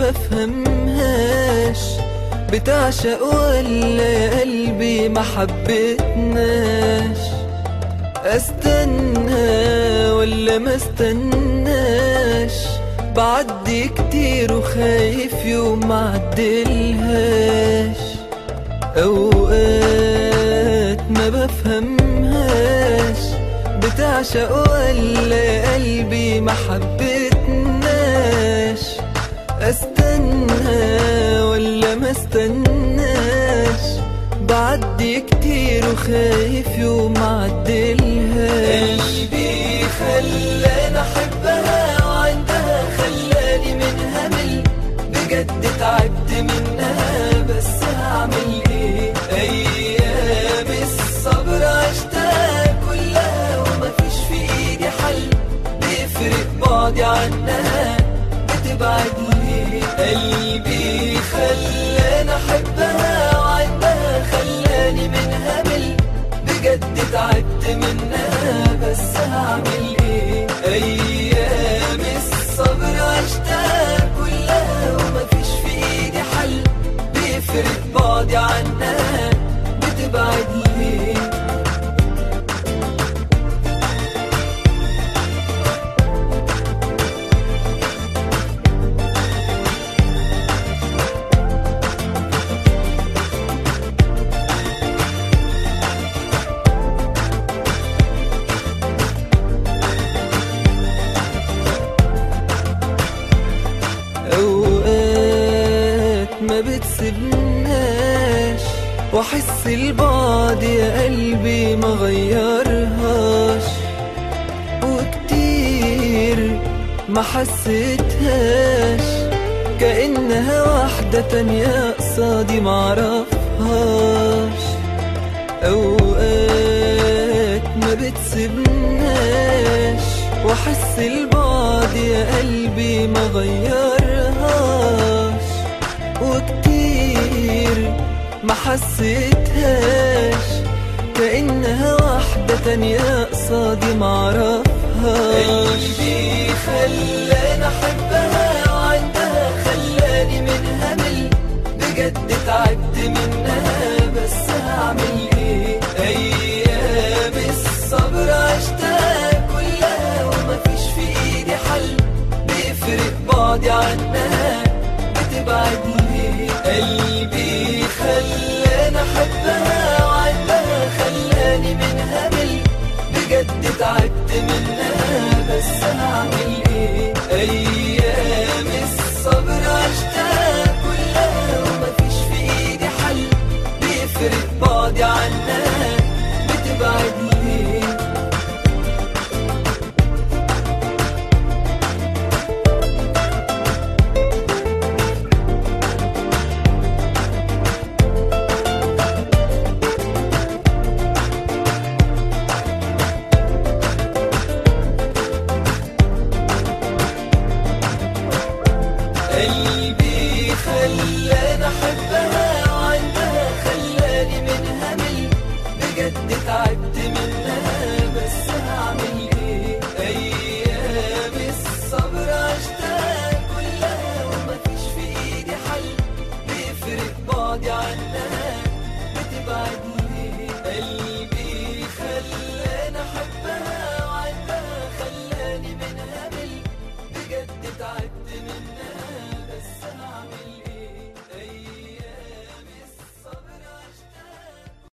بفهمهاش بتعشق ولا يا قلبي ما حبتناش استنى ولا ما استناش بعدي كتير وخايف يوم معدلهاش اوقات ما بفهمهاش بتعشق ولا يا قلبي ما حبتناش استنى ولا ما استناش بعدي كتير وخايف يوم معدلهاش قلبي خلاني احبها وعندها خلاني منها مل بجد تعبت منها بس هعمل ايه ايام الصبر عشتها كلها ومفيش في ايدي حل بيفرق بعدي عنها بتبعد ليه قلبي خلاني احبها وعندها خلاني منها مل بجد تعبت منها بس هعمل ايه ايام الصبر عشتها كلها ومفيش في ايدي حل بيفرق بعدي عنها بتبعد ليه اوقات ما بتسيبناش واحس البعد يا قلبي ما غيرهاش وكتير ما حسيتهاش كأنها واحدة تانية قصادي معرفهاش اوقات ما بتسيبناش واحس البعد يا قلبي ما غيرهاش وكتير ما حسيتهاش كأنها واحدة تانية قصادي معرفهاش قلبي خلاني أحبها وعندها خلاني منها مل بجد تعبت منها بس هعمل ايه أيام الصبر عشتها كلها ومفيش في ايدي حل بيفرق بعدي عنها بتبعد ليه قلبي خلاني احبها وعندها خلاني منها مل بجد تعبت منها بس هعمل ايه ايام الصبر عشتها كلها ومفيش في ايدي حل بيفرق بعدي عنها بتبعد ليه قلبي خلاني احبها وعندها خلاني منها مل بجد تعبت منها بس هعمل ايه ايام الصبر عشتها كلها ومفيش في ايدي حل بيفرق بعدي عنها